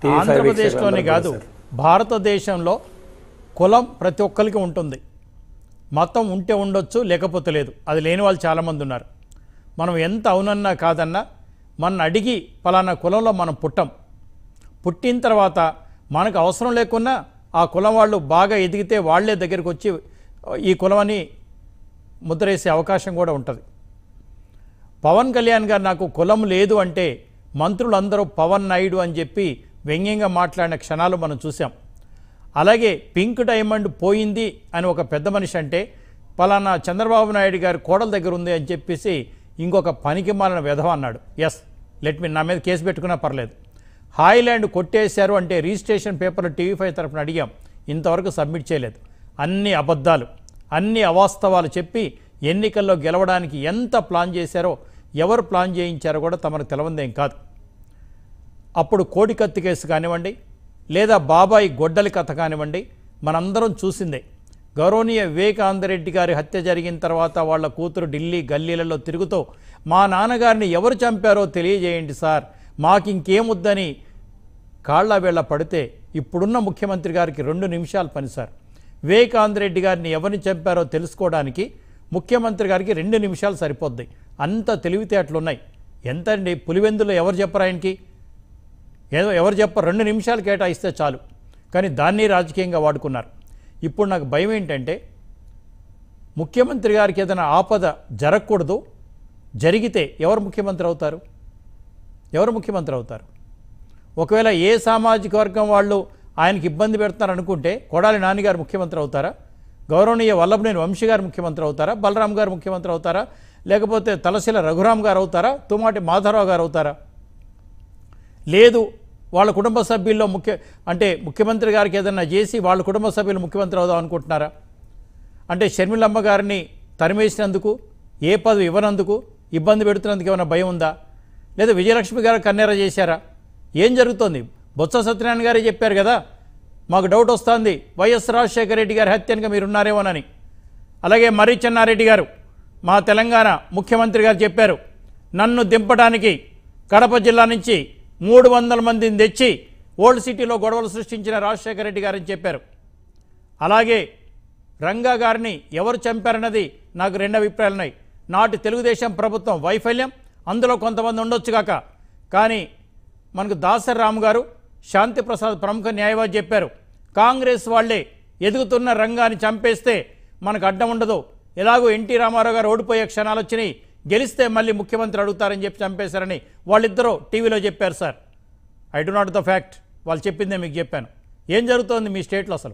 TV five ఆంధ్రప్రదేశ్లోనే వీక్షకులందరూ కాదు కూడా సార్. భారతదేశంలో కులం ప్రతి ఒక్కరికి ఉంటుంది మతం ఉంటే ఉండొచ్చు లేకపోతే లేదు అది లేని వాళ్ళు చాలామంది ఉన్నారు మనం ఎంత అవునన్నా కాదన్నా మన అడిగి పలానా కులంలో మనం పుట్టం పుట్టిన తర్వాత మనకు అవసరం లేకున్నా ఆ కులం వాళ్ళు బాగా ఎదిగితే వాళ్ళే దగ్గరికి వచ్చి ఈ కులమని ముద్రేసే అవకాశం కూడా ఉంటుంది పవన్ కళ్యాణ్ గారు నాకు కులం లేదు అంటే మంత్రులందరూ పవన్ నాయుడు అని చెప్పి వ్యంగ్యంగా మాట్లాడిన క్షణాలు మనం చూసాం అలాగే పింక్ డైమండ్ పోయింది అని ఒక పెద్ద మనిషి అంటే పలానా చంద్రబాబు నాయుడు గారి కోడల దగ్గర ఉంది అని చెప్పేసి ఇంకొక పనికి మాలిన విధవ అన్నాడు ఎస్ లెట్ మీ నా మీద కేసు పెట్టుకున్నా పర్లేదు హాయిలాండ్ కొట్టేశారు అంటే రిజిస్ట్రేషన్ పేపర్లు టీవీ ఫైవ్ తరఫున అడిగాం ఇంతవరకు సబ్మిట్ చేయలేదు అన్ని అబద్ధాలు అన్ని అవాస్తవాలు చెప్పి ఎన్నికల్లో గెలవడానికి ఎంత ప్లాన్ చేశారో ఎవరు ప్లాన్ చేయించారో కూడా తమకు తెలవందేం కాదు అప్పుడు కోడికత్తి కేసు కానివ్వండి లేదా బాబాయి గొడ్డలి కథ కానివ్వండి మనందరం చూసిందే గౌరవనీయ వివేకానందరెడ్డి గారి హత్య జరిగిన తర్వాత వాళ్ళ కూతురు ఢిల్లీ గల్లీలలో తిరుగుతూ మా నాన్నగారిని ఎవరు చంపారో తెలియజేయండి సార్ మాకింకేమొద్దని కాళ్ళ వేళ పడితే ఇప్పుడున్న ముఖ్యమంత్రి గారికి రెండు నిమిషాలు పని సార్ వివేకానందరెడ్డి గారిని ఎవరిని చంపారో తెలుసుకోవడానికి ముఖ్యమంత్రి గారికి రెండు నిమిషాలు సరిపోద్ది అంత తెలివితేటలున్నాయి ఎంతండి పులివెందులో ఎవరు చెప్పరు ఆయనకి ఏదో ఎవరు చెప్పరు రెండు నిమిషాలు కేటాయిస్తే చాలు కానీ దాన్ని రాజకీయంగా వాడుకున్నారు ఇప్పుడు నాకు భయం ఏంటంటే ముఖ్యమంత్రి గారికి ఏదైనా ఆపద జరగకూడదు జరిగితే ఎవరు ముఖ్యమంత్రి అవుతారు ఎవరు ముఖ్యమంత్రి అవుతారు ఒకవేళ ఏ సామాజిక వర్గం వాళ్ళు ఆయనకి ఇబ్బంది పెడతారు అనుకుంటే కొడాలి నాన్నగారు ముఖ్యమంత్రి అవుతారా గౌరవనీయ వల్లభనేని వంశీ గారు ముఖ్యమంత్రి అవుతారా బలరాం గారు ముఖ్యమంత్రి అవుతారా లేకపోతే తలశీల రఘురాం గారు అవుతారా తుమాటి మాధవరావు గారు అవుతారా లేదు వాళ్ళ కుటుంబ సభ్యుల్లో ముఖ్య అంటే ముఖ్యమంత్రి గారికి ఏదైనా చేసి వాళ్ళ కుటుంబ సభ్యులు ముఖ్యమంత్రి అవుదాం అనుకుంటున్నారా అంటే షర్మిలమ్మ గారిని తరిమేసినందుకు ఏ పదవి ఇవ్వనందుకు ఇబ్బంది పెడుతున్నందుకు ఏమైనా భయం ఉందా లేదా విజయలక్ష్మి గారు కన్నెర చేశారా ఏం జరుగుతోంది బొత్స సత్యనారాయణ గారే చెప్పారు కదా మాకు డౌట్ వస్తుంది వైఎస్ రాజశేఖర రెడ్డి గారి హత్యనుగా మీరున్నారేమోనని అలాగే మర్రి చెన్నారెడ్డి గారు మా తెలంగాణ ముఖ్యమంత్రి గారు చెప్పారు నన్ను దింపడానికి కడప జిల్లా నుంచి మూడు వందల మందిని తెచ్చి ఓల్డ్ సిటీలో గొడవలు సృష్టించిన రాజశేఖర రెడ్డి గారని చెప్పారు అలాగే రంగా గారిని ఎవరు చంపారన్నది నాకు రెండు అభిప్రాయాలు ఉన్నాయి నాటి తెలుగుదేశం ప్రభుత్వం వైఫల్యం అందులో కొంతమంది ఉండొచ్చు కాక కానీ మనకు దాసరి రామ్ గారు శాంతి ప్రసాద్ ప్రముఖ న్యాయవాది చెప్పారు కాంగ్రెస్ వాళ్ళే ఎదుగుతున్న రంగాన్ని చంపేస్తే మనకు అడ్డం ఉండదు ఎలాగో ఎన్టీ రామారావు గారు ఓడిపోయే క్షణాలు వచ్చినాయి గెలిస్తే మళ్ళీ ముఖ్యమంత్రి అడుగుతారని చెప్పి చంపేశారని వాళ్ళిద్దరూ టీవీలో చెప్పారు sir I do not the fact వాళ్ళు చెప్పిందే మీకు చెప్పాను ఏం జరుగుతోంది మీ స్టేట్లో అసలు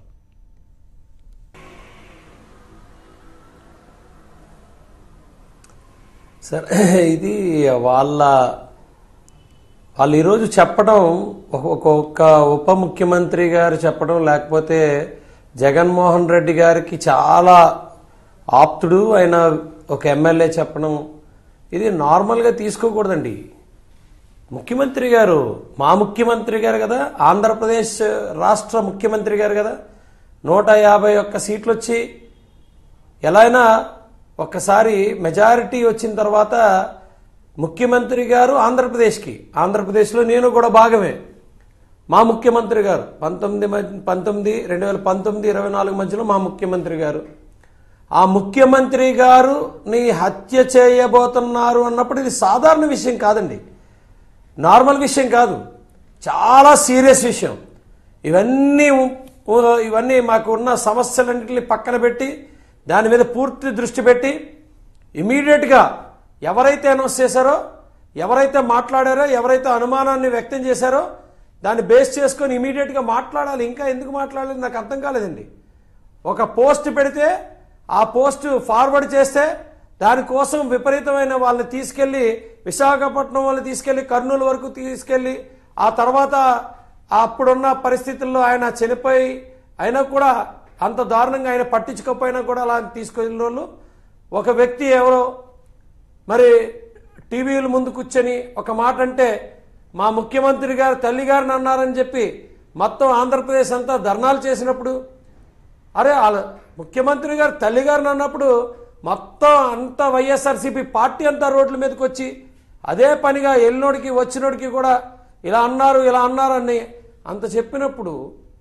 సార్ ఇది వాళ్ళ వాళ్ళు ఈరోజు చెప్పడం ఒక- ఒక్కొక్క ఉప ముఖ్యమంత్రి గారు చెప్పడం లేకపోతే జగన్మోహన్ రెడ్డి గారికి చాలా ఆప్తుడు ఆయన ఒక ఎమ్మెల్యే చెప్పడం ఇది నార్మల్గా తీసుకోకూడదండి ముఖ్యమంత్రి గారు మా ముఖ్యమంత్రి గారు కదా ఆంధ్రప్రదేశ్ రాష్ట్ర ముఖ్యమంత్రి గారు కదా నూట యాభై ఒక్క సీట్లు వచ్చి ఎలా అయినా ఒక్కసారి మెజారిటీ వచ్చిన తర్వాత ముఖ్యమంత్రి గారు ఆంధ్రప్రదేశ్కి ఆంధ్రప్రదేశ్లో నేను కూడా భాగమే మా ముఖ్యమంత్రి గారు పంతొమ్మిది మ- పంతొమ్మిది రెండు వేల పంతొమ్మిది ఇరవై నాలుగు మధ్యలో మా ముఖ్యమంత్రి గారు ఆ ముఖ్యమంత్రి గారు నీ హత్య చేయబోతున్నారు అన్నప్పుడు ఇది సాధారణ విషయం కాదండి నార్మల్ విషయం కాదు చాలా సీరియస్ విషయం ఇవన్నీ ఉ- ఉ- ఇవన్నీ మాకు ఉన్న సమస్యలన్నింటినీ పక్కన పెట్టి దాని మీద పూర్తి దృష్టి పెట్టి ఇమీడియట్గా ఎవరైతే అనౌన్స్ చేశారో ఎవరైతే మాట్లాడారో ఎవరైతే అనుమానాన్ని వ్యక్తం చేశారో దాన్ని బేస్ చేసుకొని ఇమీడియట్గా మాట్లాడాలి ఇంకా ఎందుకు మాట్లాడలేదు నాకు అర్థం కాలేదండి ఒక పోస్ట్ పెడితే ఆ పోస్ట్ ఫార్వర్డ్ చేస్తే దానికోసం విపరీతమైన వాళ్ళని తీసుకెళ్లి విశాఖపట్నం వాళ్ళని తీసుకెళ్లి కర్నూలు వరకు తీసుకెళ్లి ఆ తర్వాత అప్పుడున్న పరిస్థితుల్లో ఆయన చనిపోయి అయినా కూడా అంత దారుణంగా ఆయన పట్టించుకోకపోయినా కూడా అలా తీసుకెళ్ళిన వాళ్ళు ఒక వ్యక్తి ఎవరో మరి టీవీల ముందు కూర్చొని ఒక మాట అంటే మా ముఖ్యమంత్రి గారు తల్లి గారిని అన్నారని చెప్పి మొత్తం ఆంధ్రప్రదేశ్ అంతా ధర్నాలు చేసినప్పుడు అరే వాళ్ళ ముఖ్యమంత్రి గారు తల్లి గారిని అన్నప్పుడు మొత్తం అంతా వైఎస్ఆర్సీపీ పార్టీ అంతా రోడ్ల మీదకి వచ్చి అదే పనిగా ఎల్లినోడికి వచ్చినోడికి కూడా ఇలా అన్నారు ఇలా అన్నారని అంత చెప్పినప్పుడు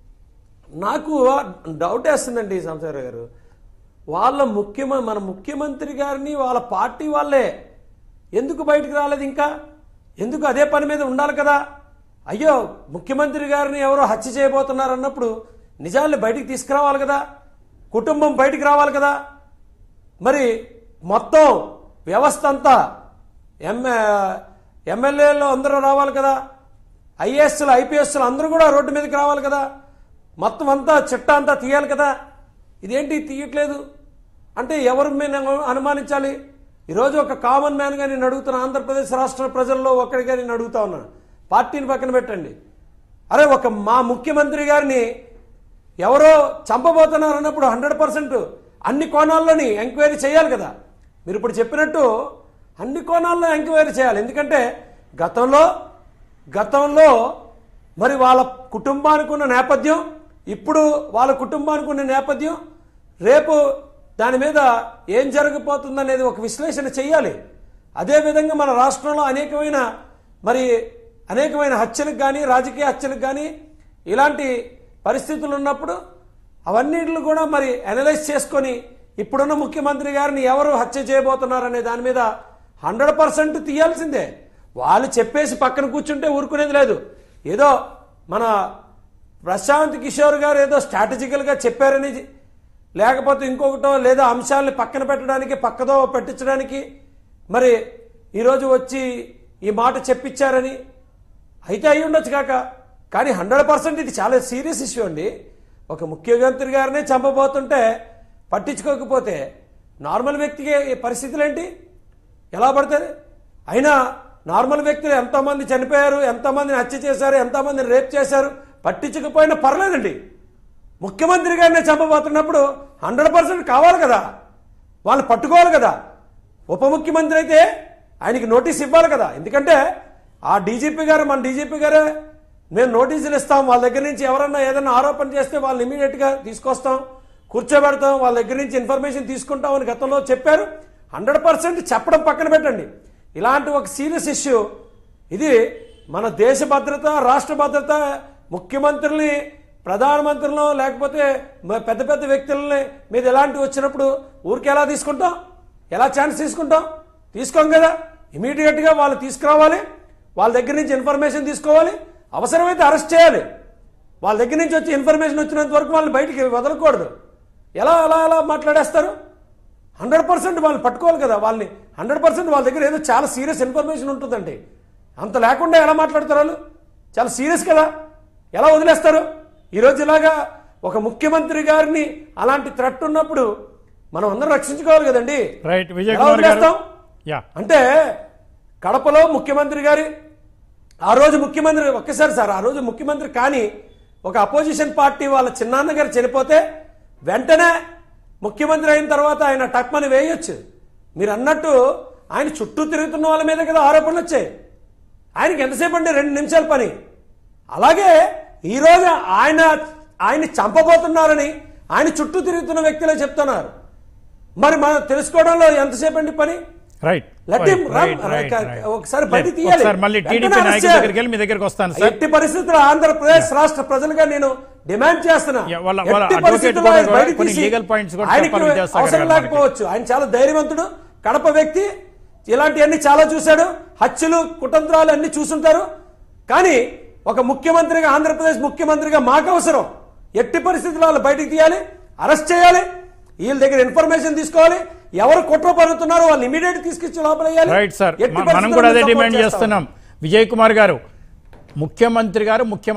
నాకు డౌట్ వేస్తుందండి సంసార గారు వాళ్ళ ముఖ్యమ మన ముఖ్యమంత్రి గారిని వాళ్ళ పార్టీ వాళ్ళే ఎందుకు బయటకు రాలేదు ఇంకా ఎందుకు అదే పని మీద ఉండాలి కదా అయ్యో ముఖ్యమంత్రి గారిని ఎవరో హత్య చేయబోతున్నారు అన్నప్పుడు నిజాల్ని బయటికి తీసుకురావాలి కదా కుటుంబం బయటికి రావాలి కదా మరి మొత్తం వ్యవస్థ అంతా ఎంఏ ఎమ్మెల్యేలు అందరూ రావాలి కదా ఐఏఎస్లు ఐపీఎస్లు అందరూ కూడా రోడ్డు మీదకి రావాలి కదా మొత్తం అంతా చిట్టా అంతా తీయాలి కదా ఇదేంటి తీయట్లేదు అంటే ఎవరి మీద అనుమానించాలి ఈరోజు ఒక కామన్ మ్యాన్గా నేను అడుగుతున్నా ఆంధ్రప్రదేశ్ రాష్ట్ర ప్రజల్లో ఒక్కడిగా నేను అడుగుతా ఉన్నాను పార్టీని పక్కన పెట్టండి అరే ఒక మా ముఖ్యమంత్రి గారిని ఎవరో చంపబోతున్నారు అన్నప్పుడు హండ్రెడ్ పర్సెంట్ అన్ని కోణాల్లోని ఎంక్వైరీ చేయాలి కదా మీరు ఇప్పుడు చెప్పినట్టు అన్ని కోణాల్లో ఎంక్వైరీ చేయాలి ఎందుకంటే గతంలో గతంలో మరి వాళ్ళ కుటుంబానికి ఉన్న నేపథ్యం ఇప్పుడు వాళ్ళ కుటుంబానికి ఉన్న నేపథ్యం రేపు దాని మీద ఏం జరగబోతుందనేది ఒక విశ్లేషణ చేయాలి అదేవిధంగా మన రాష్ట్రంలో అనేకమైన మరి అనేకమైన హత్యలకు కానీ రాజకీయ హత్యలకు కానీ ఇలాంటి పరిస్థితులు ఉన్నప్పుడు అవన్నిటిని కూడా మరి అనలైజ్ చేసుకొని ఇప్పుడున్న ముఖ్యమంత్రి గారిని ఎవరు హత్య చేయబోతున్నారనే దాని మీద హండ్రెడ్ పర్సెంట్ తీయాల్సిందే వాళ్ళు చెప్పేసి పక్కన కూర్చుంటే ఊరుకునేది లేదు ఏదో మన ప్రశాంత్ కిషోర్ గారు ఏదో స్ట్రాటజికల్గా చెప్పారని లేకపోతే ఇంకొకటో లేదా అంశాలని పక్కన పెట్టడానికి పక్కదో పెట్టించడానికి మరి ఈరోజు వచ్చి ఈ మాట చెప్పించారని అయితే అయి ఉండొచ్చు కాక కానీ హండ్రెడ్ పర్సెంట్ ఇది చాలా సీరియస్ ఇష్యూ అండి ఒక ముఖ్యమంత్రి గారినే చంపబోతుంటే పట్టించుకోకపోతే నార్మల్ వ్యక్తికి ఈ పరిస్థితులు ఏంటి ఎలా పడుతుంది అయినా నార్మల్ వ్యక్తులు ఎంతోమంది చనిపోయారు ఎంతోమందిని హత్య చేశారు ఎంతోమందిని రేప్ చేశారు పట్టించకపోయినా పర్లేదండి ముఖ్యమంత్రి గారిని చంపబోతున్నప్పుడు హండ్రెడ్ పర్సెంట్ కావాలి కదా వాళ్ళు పట్టుకోవాలి కదా ఉప ముఖ్యమంత్రి అయితే ఆయనకి నోటీస్ ఇవ్వాలి కదా ఎందుకంటే ఆ డీజీపీ గారు మన డీజీపీ గారే మేము నోటీసులు ఇస్తాం వాళ్ళ దగ్గర నుంచి ఎవరన్నా ఏదైనా ఆరోపణ చేస్తే వాళ్ళని ఇమీడియట్గా తీసుకొస్తాం కూర్చోబెడతాం వాళ్ళ దగ్గర నుంచి ఇన్ఫర్మేషన్ తీసుకుంటామని గతంలో చెప్పారు హండ్రెడ్ పర్సెంట్ చెప్పడం పక్కన పెట్టండి ఇలాంటి ఒక సీరియస్ ఇష్యూ ఇది మన దేశ భద్రత రాష్ట్ర భద్రత ముఖ్యమంత్రుల్ని ప్రధానమంత్రులను లేకపోతే మ- పెద్ద పెద్ద వ్యక్తులని మీద ఎలాంటివి వచ్చినప్పుడు ఊరికి ఎలా తీసుకుంటాం ఎలా ఛాన్స్ తీసుకుంటాం తీసుకోం కదా ఇమీడియట్గా వాళ్ళు తీసుకురావాలి వాళ్ళ దగ్గర నుంచి ఇన్ఫర్మేషన్ తీసుకోవాలి అవసరమైతే అరెస్ట్ చేయాలి వాళ్ళ దగ్గర నుంచి వచ్చి ఇన్ఫర్మేషన్ వచ్చినంత వరకు వాళ్ళని బయటికి వదలకూడదు ఎలా ఎలా ఎలా మాట్లాడేస్తారు హండ్రెడ్ పర్సెంట్ వాళ్ళు పట్టుకోవాలి కదా వాళ్ళని హండ్రెడ్ పర్సెంట్ వాళ్ళ దగ్గర ఏదో చాలా సీరియస్ ఇన్ఫర్మేషన్ ఉంటుందండి అంత లేకుండా ఎలా మాట్లాడతారు వాళ్ళు చాలా సీరియస్ కదా ఎలా వదిలేస్తారు ఈరోజు ఇలాగా ఒక ముఖ్యమంత్రి గారిని అలాంటి థ్రెట్ ఉన్నప్పుడు మనం అందరం రక్షించుకోవాలి కదండి రైట్ విజయ్ ఎలా కుమార్ గారు వదిలేస్తాం యా అంటే కడపలో ముఖ్యమంత్రి గారి ఆ రోజు ముఖ్యమంత్రి ఒక్కసారి సార్ ఆ రోజు ముఖ్యమంత్రి కానీ ఒక అపోజిషన్ పార్టీ వాళ్ళ చిన్నాన్న గారు చనిపోతే వెంటనే ముఖ్యమంత్రి అయిన తర్వాత ఆయన టక్మని వేయొచ్చు మీరు అన్నట్టు ఆయన చుట్టూ తిరుగుతున్న వాళ్ళ మీద కదా ఆరోపణలు వచ్చాయి ఆయనకి ఎంతసేపు అండి రెండు నిమిషాల పని అలాగే ఈరోజు ఆయన ఆయన్ని చంపబోతున్నారని ఆయన చుట్టూ తిరుగుతున్న వ్యక్తులే చెప్తున్నారు మరి మనం తెలుసుకోవడంలో ఎంతసేపు అండి పని రైట్ Let him run. ఒకసారి బయటికి తీయాలి. ఒకసారి మళ్ళీ వెంటనే టీడీపీ arrest నాయకుల చేయాలి. దగ్గరికి వెళ్ళి మీ దగ్గరికి వస్తాను సార్ ఎట్టి పరిస్థితుల్లో ఆంధ్రప్రదేశ్ రాష్ట్ర ప్రజలుగా నేను డిమాండ్ చేస్తున్నా Yeah, వాళ్ళ- వాళ్ళ ఎట్టి advocate పరిస్థితుల్లో కూడా ఆయన బయటికి కొన్ని తీసి legal points కూడా ఆయనకి చెప్పాలి విద్యాసాగర్ అవసరం గారు మనకి. లేకపోవచ్చు ఆయన చాలా ధైర్యవంతుడు కడప వ్యక్తి ఇలాంటివన్నీ చాలా చూశాడు హత్యలు కుతంత్రాలు అన్ని చూసుంటారు కానీ ఒక ముఖ్యమంత్రిగా ఆంధ్రప్రదేశ్ ముఖ్యమంత్రిగా మాకు అవసరం ఎట్టి పరిస్థితుల్లో వాళ్ళు బయటికి తీయాలి అరెస్ట్ చేయాలి వీళ్ళ దగ్గర ఇన్ఫర్మేషన్ తీసుకోవాలి ఎవరు కుట్ర పడుతున్నారో వాళ్ళు ఇమీడియట్ తీసుకొచ్చి లోపల వేయాలి. రైట్ సార్ ఎట్టి మనం పరిస్థితుల్లో కూడా అదే మేము support డిమాండ్ చేస్తాం. చేస్తున్నాం విజయ్ కుమార్ గారు ముఖ్యమంత్రి గారు ముఖ్యమంత్రి